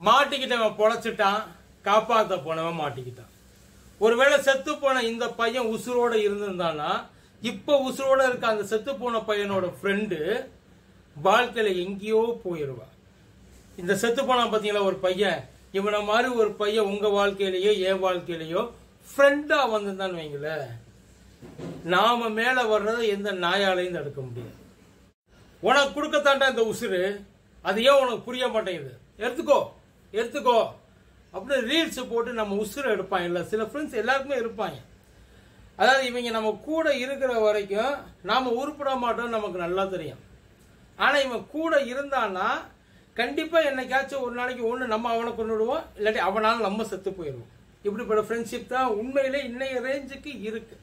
மாட்டிக்கிட்டவன் பொழைச்சிட்டான் காப்பாத்த போனவன் மாட்டிக்கிட்டான் ஒருவேளை செத்து போன இந்த பையன் உசுரோட இருந்திருந்தானா இப்ப உசுரோட இருக்க அந்த செத்து போன பையனோட ஃப்ரெண்டு வாழ்க்கையில எங்கேயோ போயிருவா இந்த செத்து போனா பாத்தீங்களா ஒரு பையன் இவனை மாதிரி ஒரு பையன் உங்க வாழ்க்கையிலயோ என் வாழ்க்கையிலயோ ஃப்ரெண்டா வந்திருந்தான்னு வைங்களேன் நாம மேல வர்றதை எந்த நாயாலையும் தடுக்க முடியாது உனக்கு கொடுக்கத்தாண்டா இந்த உசுறு அது ஏன் உனக்கு புரிய மாட்டேங்குது எடுத்துக்கோ எடுத்துக்கோ அப்படின்னு ரீல்ஸ் போட்டு நம்ம உசுறு எடுப்பாங்க இல்ல சில ஃப்ரெண்ட்ஸ் எல்லாருக்குமே இருப்பாங்க அதாவது இவங்க நம்ம கூட இருக்கிற வரைக்கும் நாம உருப்பட மாட்டோம் நமக்கு நல்லா தெரியும் ஆனா இவன் கூட இருந்தான்னா கண்டிப்பா என்னைக்காச்சும் ஒரு நாளைக்கு ஒண்ணு நம்ம அவனை கொண்டுடுவோம் இல்லாட்டி அவனால நம்ம செத்து போயிடுவோம் இப்படிப்பட்ட ஃப்ரெண்ட்ஷிப் தான் உண்மையிலே இன்னைய ரேஞ்சுக்கு இருக்கு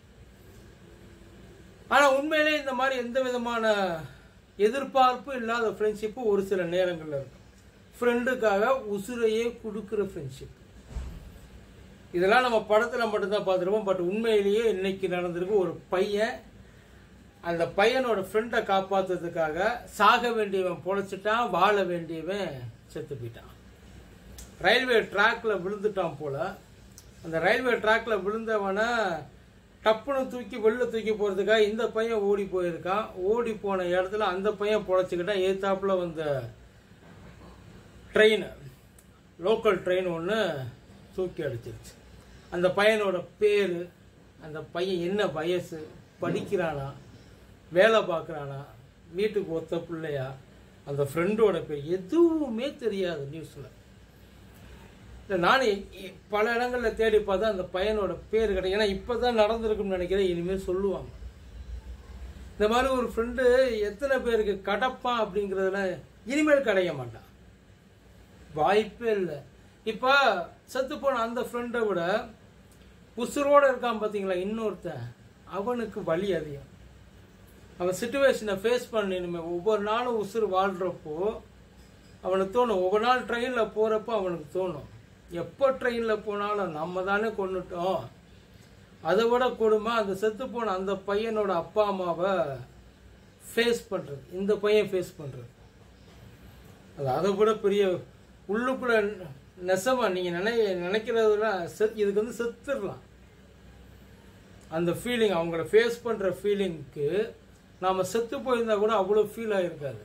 ஆனா உண்மையிலே இந்த மாதிரி எந்த விதமான எதிர்பார்ப்பு இல்லாத ஃப்ரெண்ட்ஷிப்பு ஒரு சில நேரங்கள்ல இருக்கும் ஃப்ரெண்டுக்காக உசுரையே கொடுக்குற ஃப்ரெண்ட்ஷிப் இதெல்லாம் நம்ம படத்துல மட்டும்தான் பார்த்துருப்போம் பட் உண்மையிலேயே இன்னைக்கு நடந்திருக்கு ஒரு பையன் அந்த பையனோட ஃப்ரெண்டை காப்பாத்துறதுக்காக சாக வேண்டியவன் பொழைச்சிட்டான் வாழ வேண்டியவன் செத்து போயிட்டான் ரயில்வே ட்ராக்ல விழுந்துட்டான் போல அந்த ரயில்வே ட்ராக்ல விழுந்தவனை டப்புன்னு தூக்கி வெளில தூக்கி போறதுக்காக இந்த பையன் ஓடி போயிருக்கான் ஓடி போன இடத்துல அந்த பையன் பொழைச்சிக்கிட்டான் ஏத்தாப்புல வந்த ட்ரெயின் லோக்கல் ட்ரெயின் ஒன்று தூக்கி அடிச்சிருச்சு அந்த பையனோட பேர் அந்த பையன் என்ன வயசு படிக்கிறானா வேலை பார்க்குறானா வீட்டுக்கு ஒத்த பிள்ளையா அந்த ஃப்ரெண்டோட பேர் எதுவுமே தெரியாது நியூஸில் இல்லை நானே இ- பல இடங்களில் தேடி பார்த்தா அந்த பையனோட பேர் கிடையாது ஏன்னா இப்போ தான் நடந்திருக்குன்னு நினைக்கிறேன் இனிமேல் சொல்லுவாங்க இந்த மாதிரி ஒரு ஃப்ரெண்டு எத்தனை பேருக்கு கடப்பான் அப்படிங்கிறதுல இனிமேல் கிடைக்க மாட்டான் வாய்ப்பே இல்லை இப்போ செத்து போன அந்த ஃப்ரெண்டை விட உசுரோட இருக்கான் பார்த்தீங்களா இன்னொருத்தன் அவனுக்கு வலி அதிகம் அவன் சுச்சுவேஷனை ஃபேஸ் பண்ணணுமே ஒவ்வொரு நாளும் உசுறு வாழ்கிறப்போ அவனுக்கு தோணும் ஒவ்வொரு நாள் ட்ரெயினில் போகிறப்போ அவனுக்கு தோணும் எப்போ ட்ரெயினில் போனாலும் நம்ம தானே கொண்டுட்டோம் அதை விட கொடுமை அந்த செத்து போன அந்த பையனோட அப்பா அம்மாவை ஃபேஸ் பண்ணுறது இந்த பையன் ஃபேஸ் பண்ணுறது அது அதை விட பெரிய உள்ளுக்குள்ள நெசமா நீங்க நினை நினைக்கிறதுலாம் செத்- இதுக்கு வந்து செத்துடலாம் அந்த ஃபீலிங் அவங்கள ஃபேஸ் பண்ற ஃபீலிங்க்கு நாம செத்து போயிருந்தா கூட அவ்வளோ ஃபீல் ஆயிருக்காது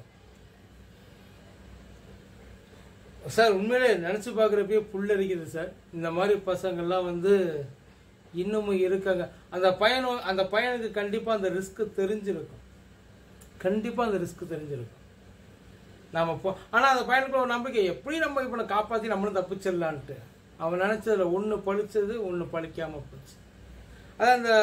சார் உண்மையிலே நினைச்சு பார்க்குறப்பயே புல்லரிக்குது சார் இந்த மாதிரி பசங்கள்லாம் வந்து இன்னமும் இருக்காங்க அந்த பையனும் அந்த பையனுக்கு கண்டிப்பா அந்த ரிஸ்க் தெரிஞ்சிருக்கும் கண்டிப்பா அந்த ரிஸ்க் தெரிஞ்சிருக்கும் நாம போ ஆனா அந்த பையனுக்கு ஒரு நம்பிக்கை எப்படி நம்ம இவனை காப்பாத்தி நம்மளும் தப்பிச்சிடலான்ட்டு அவன் நினைச்சதுல ஒண்ணு பழிச்சது ஒண்ணு பழிக்காம போச்சு அதான் அந்த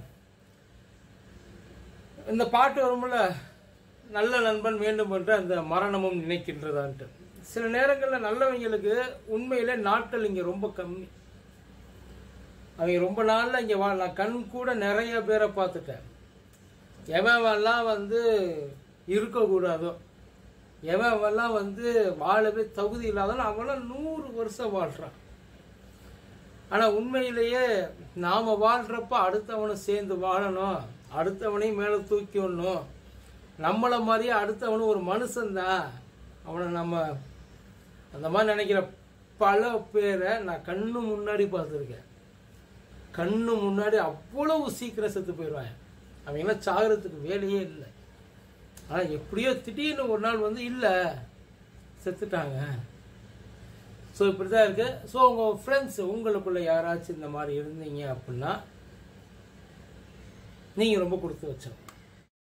இந்த பாட்டு வரும்ல நல்ல நண்பன் வேண்டும் என்று அந்த மரணமும் நினைக்கின்றதான்ட்டு சில நேரங்கள்ல நல்லவங்களுக்கு உண்மையிலே நாட்கள் இங்க ரொம்ப கம்மி அவங்க ரொம்ப நாள்ல இங்க வா நான் கண் கூட நிறைய பேரை பார்த்துட்டேன் எவன்லாம் வந்து இருக்கக்கூடாதோ எவன்லாம் வந்து வாழவே தகுதி இல்லாதவன் அவன்லாம் நூறு வருஷம் வாழ்றான் ஆனா உண்மையிலேயே நாம வாழ்றப்ப அடுத்தவனும் சேர்ந்து வாழணும் அடுத்தவனையும் மேல தூக்கி விடணும் நம்மள மாதிரியே அடுத்தவனும் ஒரு மனுஷன்தான் அவனை நம்ம அந்த மாதிரி நினைக்கிற பல பேரை நான் கண்ணு முன்னாடி பார்த்துருக்கேன் கண்ணு முன்னாடி அவ்வளவு சீக்கிரம் செத்து போயிடுவாங்க அவங்களாம் சாகிறதுக்கு வேலையே இல்லை ஆனா எப்படியோ திடீர்னு ஒரு நாள் வந்து இல்லை செத்துட்டாங்க ஸோ இப்படி தான் இருக்கு ஸோ உங்கள் ஃப்ரெண்ட்ஸ் உங்களுக்குள்ள யாராச்சும் இந்த மாதிரி இருந்தீங்க அப்படின்னா நீங்கள் ரொம்ப கொடுத்து வச்சோம்